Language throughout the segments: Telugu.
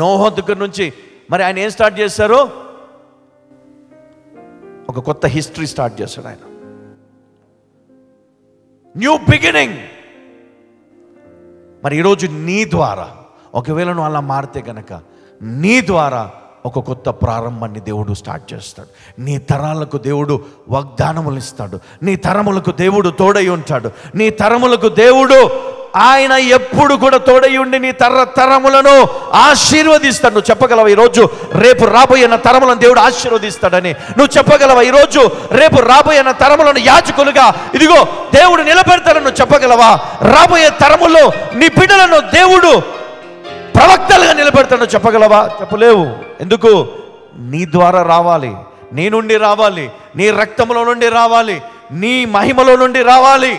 నోహ దగ్గర నుంచి మరి ఆయన ఏం స్టార్ట్ చేశారు ఒక కొత్త హిస్టరీ స్టార్ట్ చేశాడు ఆయన న్యూ బిగినింగ్ మరి ఈరోజు నీ ద్వారా ఒకవేళ నువ్వు అలా మారితే గనక నీ ద్వారా ఒక కొత్త ప్రారంభాన్ని దేవుడు స్టార్ట్ చేస్తాడు నీ తరాలకు దేవుడు వాగ్దానములు ఇస్తాడు నీ తరములకు దేవుడు తోడై ఉంటాడు నీ తరములకు దేవుడు ఆయన ఎప్పుడు కూడా తోడై ఉండి నీ తర తరములను ఆశీర్వదిస్తాడు నువ్వు చెప్పగలవా ఈరోజు రేపు రాబోయే నా తరములను దేవుడు ఆశీర్వదిస్తాడని నువ్వు చెప్పగలవా ఈరోజు రేపు రాబోయే నా తరములను యాజకులుగా ఇదిగో దేవుడు నిలబెడతాడని నువ్వు చెప్పగలవా రాబోయే తరములో నీ బిడ్డలను దేవుడు ప్రవక్తలుగా నిలబెడతాడో చెప్పగలవా చెప్పలేవు ఎందుకు నీ ద్వారా రావాలి నీ నుండి రావాలి నీ రక్తంలో నుండి రావాలి నీ మహిమలో నుండి రావాలి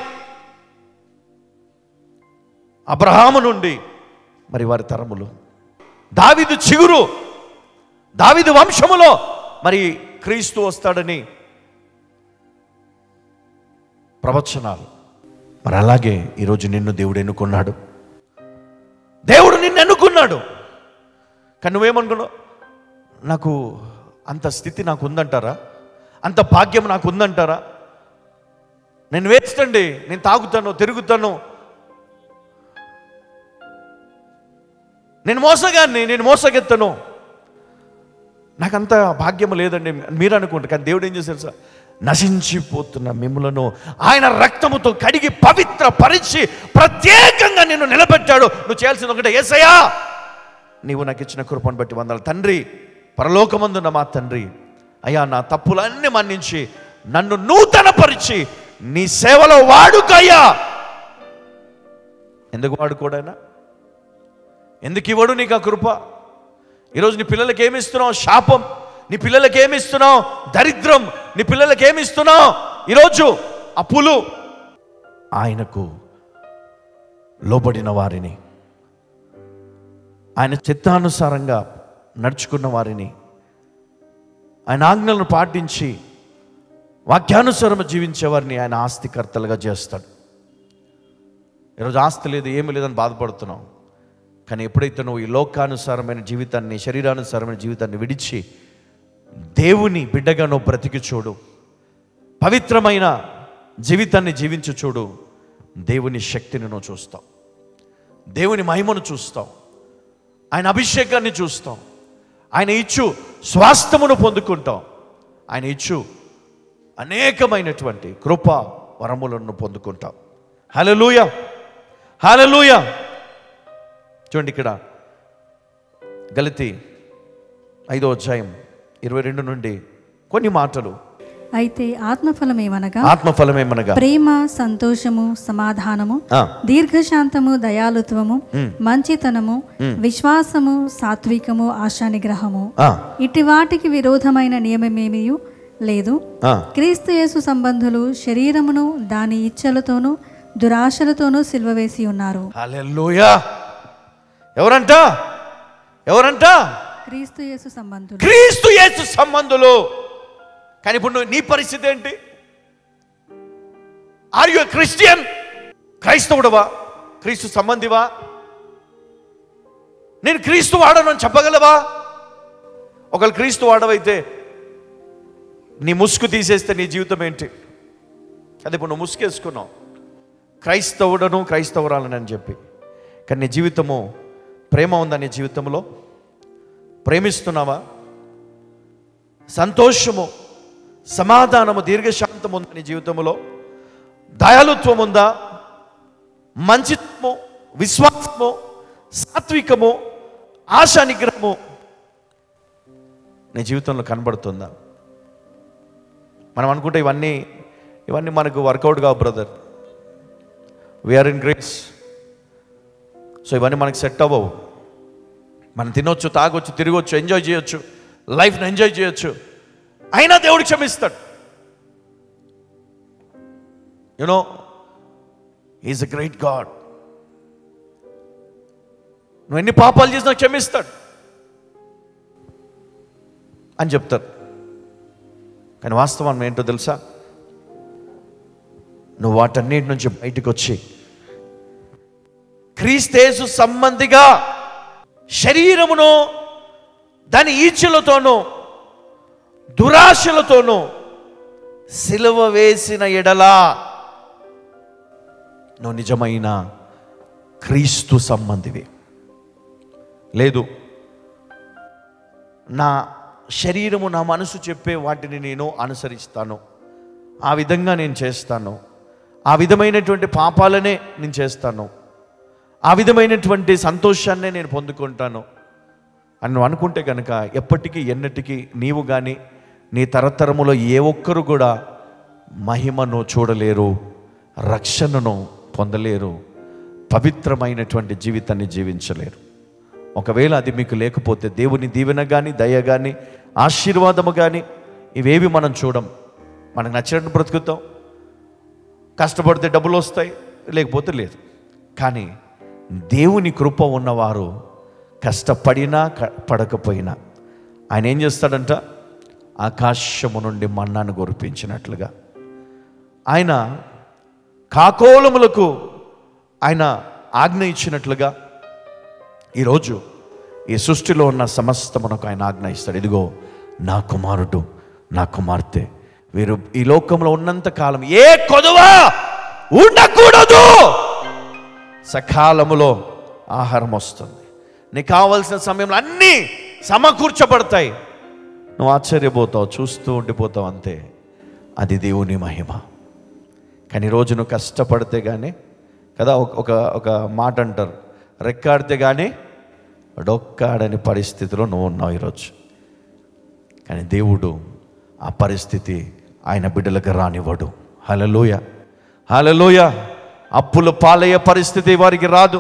అబ్రహాము నుండి మరి వారి తరములు దావిదు చిగురు దావిదు వంశములో మరి క్రీస్తు వస్తాడని ప్రవచనాలు మరి అలాగే ఈరోజు నిన్ను దేవుడు ఎన్నుకున్నాడు దేవుడు నిన్ను ఎన్నుకున్నాడు కానీ నువ్వేమనుకున్నావు నాకు అంత స్థితి నాకు ఉందంటారా అంత భాగ్యం నాకు ఉందంటారా నేను వేస్ట్ అండి నేను తాగుతాను తిరుగుతాను నేను మోసగాన్ని నేను మోసగెత్తను నాకంత భాగ్యం లేదండి మీరు అనుకుంటారు కానీ దేవుడు ఏం చేశారు సార్ నశించిపోతున్న మిమ్మలను ఆయన రక్తముతో కడిగి పవిత్ర పరిచి ప్రత్యేకంగా నిన్ను నిలబెట్టాడు నువ్వు చేయాల్సింది ఒకటే ఏసయ్యా నీవు నాకు ఇచ్చిన కృపను బట్టి వందాలి తండ్రి పరలోకమందున్న మా తండ్రి అయ్యా నా తప్పులన్నీ మన్నించి నన్ను నూతనపరిచి నీ సేవలో వాడుకయ్యా ఎందుకు వాడుకోడైనా ఎందుకు ఇవ్వడు నీకు ఆ కృప ఈరోజు నీ పిల్లలకి ఏమి ఇస్తున్నావు శాపం నీ పిల్లలకి ఏమి ఇస్తున్నావు దరిద్రం నీ పిల్లలకి ఏమి ఇస్తున్నావు ఈరోజు అప్పులు ఆయనకు లోబడిన వారిని ఆయన చిత్తానుసారంగా నడుచుకున్న వారిని ఆయన ఆజ్ఞలను పాటించి వాక్యానుసారం జీవించే వారిని ఆయన ఆస్తికర్తలుగా చేస్తాడు ఈరోజు ఆస్తి లేదు ఏమి లేదని బాధపడుతున్నావు కానీ ఎప్పుడైతే నువ్వు ఈ లోకానుసారమైన జీవితాన్ని శరీరానుసారమైన జీవితాన్ని విడిచి దేవుని బిడ్డగా నువ్వు బ్రతికి చూడు పవిత్రమైన జీవితాన్ని జీవించి చూడు దేవుని శక్తిని నువ్వు చూస్తావు దేవుని మహిమను చూస్తావు ఆయన అభిషేకాన్ని చూస్తాం ఆయన ఇచ్చు స్వాస్థ్యమును పొందుకుంటాం ఆయన ఇచ్చు అనేకమైనటువంటి కృప వరములను పొందుకుంటాం హలలుయ హలలుయ చూడండి ఇక్కడ గలితి ఐదో అధ్యాయం ఇరవై రెండు నుండి కొన్ని మాటలు అయితే ఆత్మఫలమేమనగా ఆత్మఫలమేమనగా ప్రేమ సంతోషము సమాధానము ఆ, దీర్ఘశాంతము దయాలుత్వము మంచితనము విశ్వాసము సాత్వికము ఆశానిగ్రహము ఆ, ఇట్టి వాటికి విరోధమైన నియమమేమియు లేదు ఆ. క్రీస్తు యేసు సంబంధులు శరీరమును దాని ఇచ్చలతోనూ దురాశలతోనూ సిల్వవేసి ఉన్నారు హల్లెలూయా ఎవరంట ఎవరంట క్రీస్తు యేసు సంబంధులు క్రీస్తు యేసు సంబంధులు కానీ ఇప్పుడు నువ్వు- నీ పరిస్థితి ఏంటి ఆర్ యు క్రిస్టియన్ క్రైస్తవుడవా క్రీస్తు సంబంధివా నేను క్రీస్తు వాడను అని చెప్పగలవా ఒకవేళ క్రీస్తు వాడవైతే నీ ముసుగు తీసేస్తే నీ జీవితం ఏంటి అది ఇప్పుడు నువ్వు ముసుగేసుకున్నావు క్రైస్తవుడను క్రైస్తవురాలని అని చెప్పి కానీ నీ జీవితము ప్రేమ ఉందా నీ జీవితంలో ప్రేమిస్తున్నావా సంతోషము సమాధానము దీర్ఘశాంతం ఉందా నీ జీవితంలో దయాలుత్వం ఉందా మంచితము విశ్వాసము సాత్వికము ఆశా నిగ్రహము నీ జీవితంలో కనబడుతుందా మనం అనుకుంటే ఇవన్నీ ఇవన్నీ మనకు వర్కౌట్ కావు brother we are in grace so ఇవన్నీ మనకి సెట్ అవ్వవు మనం తినొచ్చు తాగొచ్చు తిరగొచ్చు ఎంజాయ్ చేయొచ్చు లైఫ్ని ఎంజాయ్ చేయొచ్చు అయినా దేవుడు క్షమిస్తాడు you know is a great God నువ్వు ఎన్ని పాపాలు చేసినా క్షమిస్తాడు అని చెప్తారు కానీ వాస్తవం ఏంటో తెలుసా నువ్వు వాటన్నిటి నుంచి బయటకు వచ్చి క్రీస్తేసు సంబంధిగా శరీరమును దాని ఈచ్ఛలతోనూ దురాశలతోనూ సిలువ వేసిన ఎడలా నువ్వు నిజమైన క్రీస్తు సంబంధివి లేదు నా శరీరము నా మనసు చెప్పే వాటిని నేను అనుసరిస్తాను ఆ విధంగా నేను చేస్తాను ఆ విధమైనటువంటి పాపాలనే నేను చేస్తాను ఆ విధమైనటువంటి సంతోషాన్నే నేను పొందుకుంటాను అని నువ్వు అనుకుంటే కనుక ఎప్పటికీ ఎన్నటికీ నీవు కానీ నీ తరతరములో ఏ ఒక్కరు కూడా మహిమను చూడలేరు రక్షణను పొందలేరు పవిత్రమైనటువంటి జీవితాన్ని జీవించలేరు ఒకవేళ అది మీకు లేకపోతే దేవుని దీవెన కానీ దయ కానీ ఆశీర్వాదము కానీ ఇవేవి మనం చూడం మనకు నచ్చినట్టు బ్రతుకుతాం కష్టపడితే డబ్బులు వస్తాయి లేకపోతే లేదు కానీ దేవుని కృప ఉన్నవారు కష్టపడినా క- పడకపోయినా ఆయన ఏం చేస్తాడంట ఆకాశము నుండి మన్నాను కురిపించినట్లుగా ఆయన కాకోలములకు ఆయన ఆజ్ఞ ఇచ్చినట్లుగా ఈరోజు ఈ సృష్టిలో ఉన్న సమస్తమునకు ఆయన ఆజ్ఞ ఇస్తాడు ఇదిగో నా కుమారుడు నా కుమార్తె వీరు ఈ లోకంలో ఉన్నంత కాలం ఏ కొదువా ఉండకూడదు సకాలములో ఆహారం వస్తుంది నీకు కావలసిన సమయంలో అన్నీ సమకూర్చబడతాయి నువ్వు ఆశ్చర్యపోతావు చూస్తూ ఉండిపోతావు అంతే అది దేవుని మహిమ కానీ ఈరోజు నువ్వు కష్టపడితే కానీ కదా ఒక- ఒక ఒక మాట అంటారు రెక్కాడితే కానీ డొక్కాడని పరిస్థితిలో నువ్వు ఉన్నావు ఈరోజు కానీ దేవుడు ఆ పరిస్థితి ఆయన బిడ్డలకు రానివ్వడు హలలోయ హలలోయ అప్పుల పాలయ్యే పరిస్థితి వారికి రాదు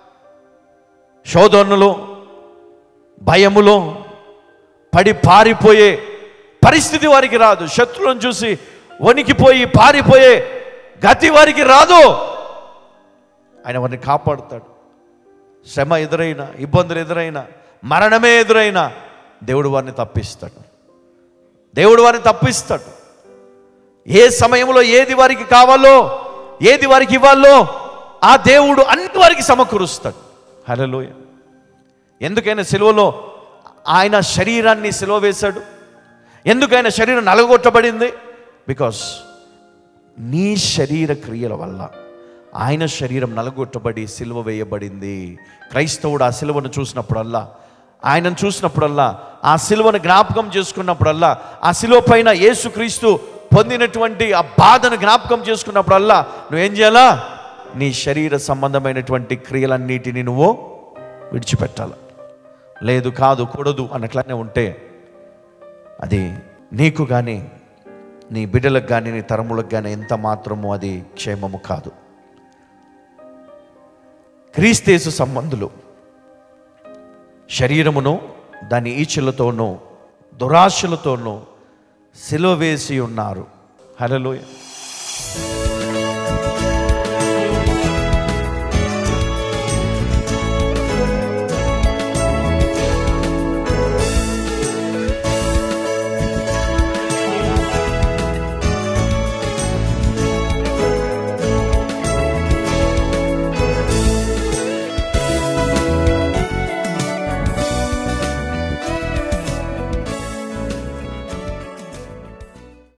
శోధనలో భయములో పడి పారిపోయే పరిస్థితి వారికి రాదు శత్రువులను చూసి వణికిపోయి పారిపోయే గతి వారికి రాదు ఆయన వారిని కాపాడుతాడు శ్రమ ఎదురైనా ఇబ్బందులు ఎదురైనా మరణమే ఎదురైనా దేవుడు వారిని తప్పిస్తాడు దేవుడు వారిని తప్పిస్తాడు ఏ సమయంలో ఏది వారికి కావాలో ఏది వారికి ఇవ్వాలో ఆ దేవుడు అన్ని వారికి సమకూరుస్తాడు హలోయ ఎందుకైనా సెలవులో ఆయన శరీరాన్ని సెలవు వేశాడు ఎందుకైనా శరీరం నలగొట్టబడింది బికాస్ నీ శరీర క్రియల వల్ల ఆయన శరీరం నలగొట్టబడి సిలువ వేయబడింది క్రైస్తవుడు ఆ సిలువను చూసినప్పుడల్లా ఆయనను చూసినప్పుడల్లా ఆ సిలువను జ్ఞాపకం చేసుకున్నప్పుడల్లా ఆ సిలువ పైన యేసుక్రీస్తు పొందినటువంటి ఆ బాధను జ్ఞాపకం చేసుకున్నప్పుడల్లా నువ్వేం చేయాలా నీ శరీర సంబంధమైనటువంటి క్రియలన్నిటిని నువ్వు విడిచిపెట్టాలి లేదు కాదు కూడదు అన్నట్లనే ఉంటే అది నీకు కానీ నీ బిడ్డలకు కానీ నీ తరములకు కానీ ఎంత మాత్రము అది క్షేమము కాదు క్రీస్తేసు సంబంధులు శరీరమును దాని ఈచలతోనూ దురాశలతోనూ సిలువ వేసి ఉన్నారు హలోయ